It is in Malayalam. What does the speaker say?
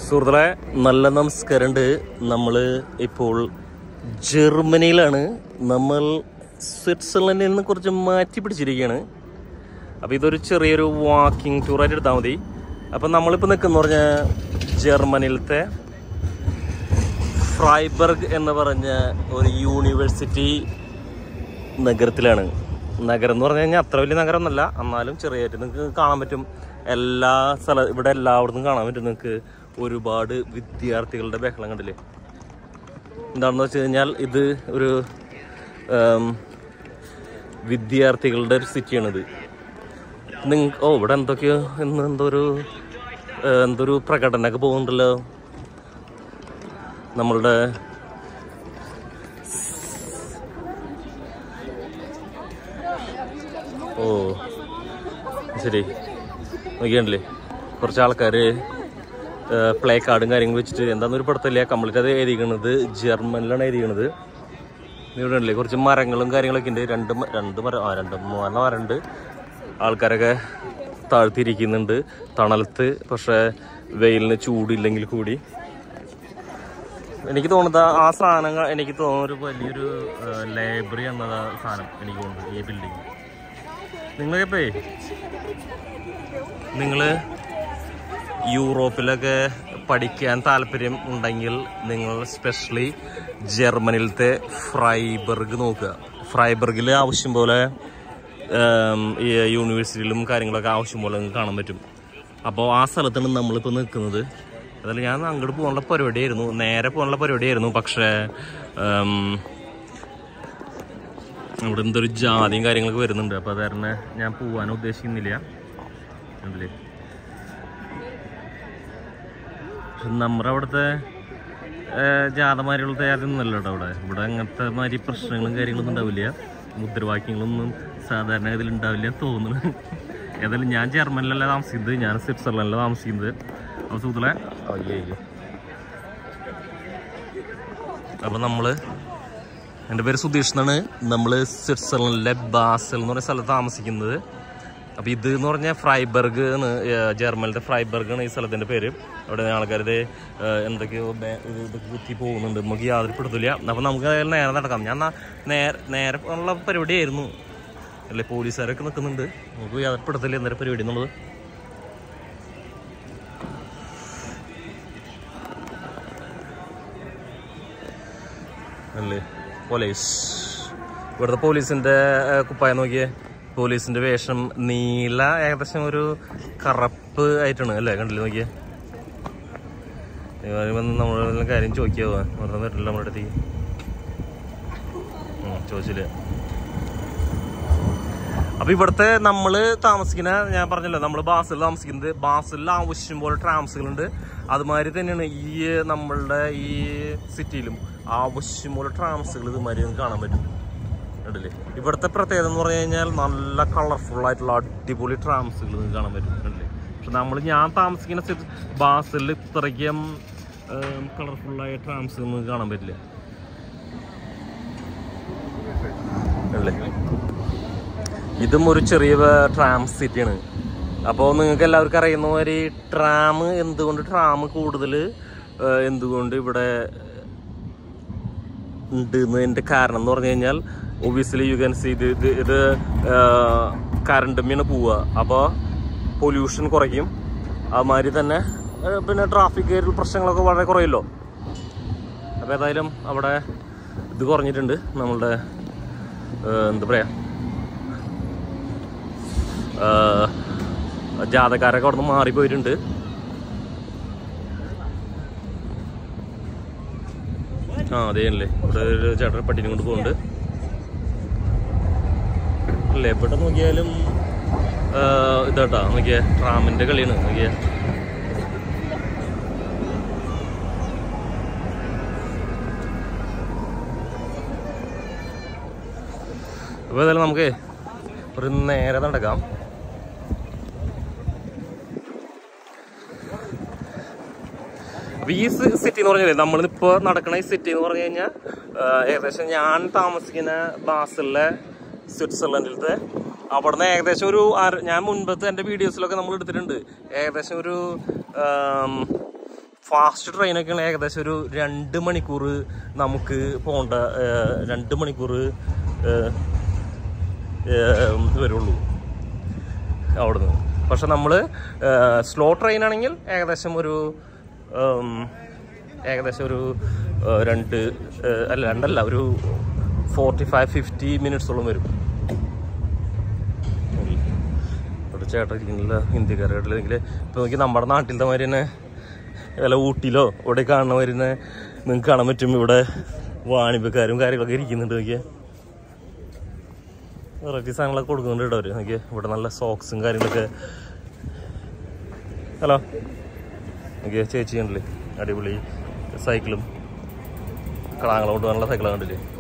സുഹൃത്തുക്കളെ നല്ല നമസ്കാരമുണ്ട് നമ്മൾ ഇപ്പോൾ ജർമ്മനിയിലാണ് നമ്മൾ സ്വിറ്റ്സർലൻഡിൽ നിന്ന് കുറച്ച് മാറ്റി പിടിച്ചിരിക്കുകയാണ് അപ്പോൾ ഇതൊരു ചെറിയൊരു വാക്കിംഗ് ടൂറായിട്ട് എടുത്താൽ മതി അപ്പം നമ്മളിപ്പോൾ നിൽക്കുന്ന പറഞ്ഞാൽ ജർമ്മനിയിലത്തെ ഫ്രൈബർഗ് എന്ന് പറഞ്ഞ ഒരു യൂണിവേഴ്സിറ്റി നഗരത്തിലാണ് നഗരം എന്ന് പറഞ്ഞു കഴിഞ്ഞാൽ അത്ര വലിയ നഗരമൊന്നുമല്ല എന്നാലും ചെറിയായിട്ട് നിങ്ങൾക്ക് കാണാൻ പറ്റും എല്ലാ സ്ഥല ഇവിടെ എല്ലായിടത്തും കാണാൻ പറ്റും നിങ്ങൾക്ക് ഒരുപാട് വിദ്യാർത്ഥികളുടെ ബഹളം കണ്ടില്ലേ എന്താണെന്ന് വെച്ച് കഴിഞ്ഞാൽ ഇത് ഒരു ഉം, വിദ്യാർത്ഥികളുടെ ഒരു സിറ്റിയാണിത് നിങ്ങ ഓ ഇവിടെ എന്തൊക്കെയോ ഇന്ന് എന്തോ ഒരു ഏഹ്, എന്തോ ഒരു പ്രകടനമൊക്കെ പോകുന്നുണ്ടല്ലോ നമ്മളുടെ ഓ ശരി നോക്കിയണ്ടല്ലേ കുറച്ച് ആൾക്കാർ പ്ലേ കാർഡും കാര്യങ്ങളും വെച്ചിട്ട് എന്താണെന്നൊരു പടത്തില്ല കംപ്ലീറ്റ് അത് എഴുതിക്കണത് ജർമ്മനിലാണ് എഴുതിക്കണത് ഇവിടെ ഉണ്ടല്ലേ കുറച്ച് മരങ്ങളും കാര്യങ്ങളൊക്കെ ഉണ്ട് രണ്ട് മ- രണ്ട് മരം ആ രണ്ട് മൂന്ന് മരമുണ്ട് ആൾക്കാരൊക്കെ താഴ്ത്തിയിരിക്കുന്നുണ്ട് തണലത്ത് പക്ഷേ വെയിലിന് ചൂടില്ലെങ്കിൽ കൂടി എനിക്ക് തോന്നുന്നത് ആ സാധനങ്ങൾ എനിക്ക് തോന്നുന്ന ഒരു വലിയൊരു ലൈബ്രറി എന്ന സാധനം എനിക്ക് തോന്നുന്നത് ഈ ബിൽഡിംഗ് നിങ്ങളൊക്കെ നിങ്ങൾ യൂറോപ്പിലൊക്കെ പഠിക്കാൻ താല്പര്യം ഉണ്ടെങ്കിൽ നിങ്ങൾ സ്പെഷ്യലി ജർമ്മനിലത്തെ ഫ്രൈബർഗ് നോക്കുക ഫ്രൈബർഗിൽ ആവശ്യം പോലെ ഉം, ഈ യൂണിവേഴ്സിറ്റിയിലും കാര്യങ്ങളൊക്കെ ആവശ്യം പോലെ നിങ്ങൾക്ക് കാണാൻ പറ്റും അപ്പോൾ ആ സ്ഥലത്താണ് നമ്മളിപ്പോൾ നിൽക്കുന്നത് അതല്ല ഞാൻ അങ്ങോട്ട് പോകാനുള്ള പരിപാടിയായിരുന്നു നേരെ പോകാനുള്ള പരിപാടിയായിരുന്നു പക്ഷേ ഉം, അവിടെ എന്തൊരു ജാതിയും കാര്യങ്ങളൊക്കെ വരുന്നുണ്ട് അപ്പോൾ അത് കാരണം ഞാൻ പോകാൻ ഉദ്ദേശിക്കുന്നില്ല ഉണ്ടല്ലേ പക്ഷെ നമ്മുടെ അവിടുത്തെ ജാതമാരികളുടെ അതൊന്നുമല്ല കേട്ടോ അവിടെ ഇവിടെ അങ്ങനത്തെ മാതിരി പ്രശ്നങ്ങളും കാര്യങ്ങളൊന്നും ഉണ്ടാവില്ല മുദ്രാവാക്യങ്ങളൊന്നും സാധാരണ ഇതിൽ ഉണ്ടാവില്ല എന്ന് തോന്നുന്നു ഏതായാലും ഞാൻ ജർമ്മനിലല്ല താമസിക്കുന്നത് ഞാൻ സ്വിറ്റ്സർലൻഡിലാണ് താമസിക്കുന്നത് അപ്പോൾ സുഹൃത്തുക്കളെ അയ്യോ അയ്യോ അപ്പോൾ നമ്മൾ എൻ്റെ പേര് സുധീഷ് എന്നാണ് നമ്മൾ സ്വിറ്റ്സർലൻഡിലെ ബാസൽ എന്ന് പറയുന്ന സ്ഥലത്ത് താമസിക്കുന്നത് അപ്പോൾ ഇത് എന്ന് പറഞ്ഞാൽ ഫ്രൈബർഗ് എന്ന് ഏഹ് ജർമ്മനിലത്തെ ഫ്രൈബർഗ് ആണ് ഈ സ്ഥലത്തിൻ്റെ പേര് അവിടെ ആൾക്കാർ എന്തൊക്കെയോ ബേ- ഇത് ഇതൊക്കെ കുത്തി പോകുന്നുണ്ട് നമുക്ക് യാതൊരു പിടുത്തില്ല അപ്പോൾ നമുക്ക് അതിൽ നേരെ നടക്കാം ഞാൻ നാ- നേരെ നേരെ ഉള്ള പരിപാടിയായിരുന്നു അല്ലേ പോലീസുകാരൊക്കെ നിൽക്കുന്നുണ്ട് നമുക്ക് യാതൊരു പിടുത്തില്ല എന്നൊരു പരിപാടി എന്നുള്ളത് അല്ലേ പോലീസ് ഇവിടുത്തെ പോലീസിന്റെ ഏഹ്, കുപ്പായം നോക്കിയേ പോലീസിന്റെ വേഷം നീല ഏകദേശം ഒരു കറുപ്പ് ആയിട്ടാണ് അല്ലേ കണ്ടില്ലേ നോക്കിയേ ഇവര് വന്ന് നമ്മളെ കാര്യം ചോദിക്കാവോ വെറുതെ വരില്ല നമ്മുടെ അടുത്തേക്ക് ഉം, ചോദിച്ചില്ല അപ്പൊ ഇവിടുത്തെ നമ്മള് താമസിക്കുന്ന ഞാൻ പറഞ്ഞല്ലോ നമ്മൾ ബാസിൽ താമസിക്കുന്നത് ബാസിൽ ആവശ്യം പോലെ ട്രാംസുകളുണ്ട് അതുമാതിരി തന്നെയാണ് ഈ നമ്മളുടെ ഈ സിറ്റിയിലും ആവശ്യം പോലെ ട്രാംസുകൾ ഇതുമാതിരി നിങ്ങൾക്ക് കാണാൻ പറ്റും കണ്ടില്ലേ ഇവിടുത്തെ പ്രത്യേകത എന്ന് പറഞ്ഞു കഴിഞ്ഞാൽ നല്ല കളർഫുൾ ആയിട്ടുള്ള അടിപൊളി ട്രാംസുകൾ നിങ്ങൾക്ക് കാണാൻ പറ്റും കണ്ടില്ലേ പക്ഷെ നമ്മൾ ഞാൻ താമസിക്കുന്ന സിറ്റി ബാസിൽ ഇത്രയ്ക്കും കളർഫുള്ളായ ട്രാംസുകൾ നിങ്ങൾക്ക് കാണാൻ പറ്റില്ല അല്ലേ ഇതും ഒരു ചെറിയ ട്രാം സിറ്റിയാണ് അപ്പോൾ നിങ്ങൾക്ക് എല്ലാവർക്കും അറിയുന്ന മാതിരി ട്രാം എന്തുകൊണ്ട് ട്രാം കൂടുതൽ എന്തുകൊണ്ട് ഇവിടെ ഉണ്ട് എന്നതിൻ്റെ കാരണം എന്ന് പറഞ്ഞു കഴിഞ്ഞാൽ ഒബിയസ്ലി യു ക്യാൻ സി ഇത് ഇത് ഇത് കറണ്ടുമ്മയാണ് പോവുക അപ്പോൾ പൊല്യൂഷൻ കുറയ്ക്കും അതുമാതിരി തന്നെ ആ, പിന്നെ ട്രാഫിക് പ്രശ്നങ്ങളൊക്കെ വളരെ കുറയല്ലോ അപ്പോൾ ഏതായാലും അവിടെ ഇത് കുറഞ്ഞിട്ടുണ്ട് നമ്മളുടെ ആ, എന്താ പറയുക ആഹ് ജാഥക്കാരൊക്കെ അവിടെ നിന്ന് മാറിപ്പോയിട്ടുണ്ട് ആ അതേ അല്ലേ ഇവിടെ ഒരു ചേട്ടൻ പട്ടിനെ കൊണ്ട് പോകുന്നുണ്ട് അല്ലേ എവിടെ നോക്കിയാലും ആഹ് ഇതാട്ടാ നോക്കിയേ ട്രാമിന്റെ കളിയാണ് നോക്കിയേ അപ്പോൾ ഏതായാലും നമുക്ക് ഒരു നേരെ നടക്കാം അപ്പൊ ഈ സിറ്റി എന്ന് പറഞ്ഞാൽ നമ്മളിപ്പോ നടക്കണ ഈ സിറ്റി എന്ന് പറഞ്ഞു കഴിഞ്ഞാൽ ഏകദേശം ഞാൻ താമസിക്കുന്ന ബാസലിലെ സ്വിറ്റ്സർലൻഡിലത്തെ അവിടുന്ന് ഏകദേശം ഒരു അര- ഞാൻ മുൻപത്തെ എൻ്റെ വീഡിയോസിലൊക്കെ നമ്മൾ എടുത്തിട്ടുണ്ട് ഏകദേശം ഒരു ആം, ഫാസ്റ്റ് ട്രെയിനൊക്കെയാണ് ഏകദേശം ഒരു രണ്ട് മണിക്കൂർ നമുക്ക് പോകേണ്ട ഏഹ്, രണ്ട് മണിക്കൂർ ഏഹ്, ഏഹ്, വരുള്ളൂ അവിടുന്ന് പക്ഷെ നമ്മൾ സ്ലോ ട്രെയിൻ ആണെങ്കിൽ ഏകദേശം ഒരു ഉം, ഏകദേശം ഒരു ഏഹ്, രണ്ട് ഏഹ്, അല്ല രണ്ടല്ല ഒരു ഫോർട്ടി ഫൈവ് ഫിഫ്റ്റി മിനിറ്റ്സോളം വരും ഇവിടെ ചേട്ടൻ ഇരിക്കുന്നില്ല ഹിന്ദിക്കാരായിട്ടില്ലെങ്കിൽ ഇപ്പോൾ നോക്കി നമ്മുടെ നാട്ടിലത്തെ മാതിരി തന്നെ വല്ല ഊട്ടിയിലോ ഇവിടെ കാണുന്ന മാതിരി തന്നെ നിങ്ങൾക്ക് കാണാൻ പറ്റും ഇവിടെ വാണിജ്യക്കാരും കാര്യങ്ങളൊക്കെ ഇരിക്കുന്നുണ്ട് നോക്കിയാൽ വെറൈറ്റി സാധനങ്ങളൊക്കെ കൊടുക്കുന്നുണ്ട് ഇവിടെ അവർ നോക്കിയാൽ ഇവിടെ നല്ല സോക്സും കാര്യങ്ങളൊക്കെ ഹലോ നോക്കിയാൽ ചേച്ചി ഉണ്ടല്ലേ അടിപൊളി സൈക്കിളും കളാങ്ങളെ കൊണ്ടുപോകാനുള്ള സൈക്കിളാണ് കണ്ടില്ലേ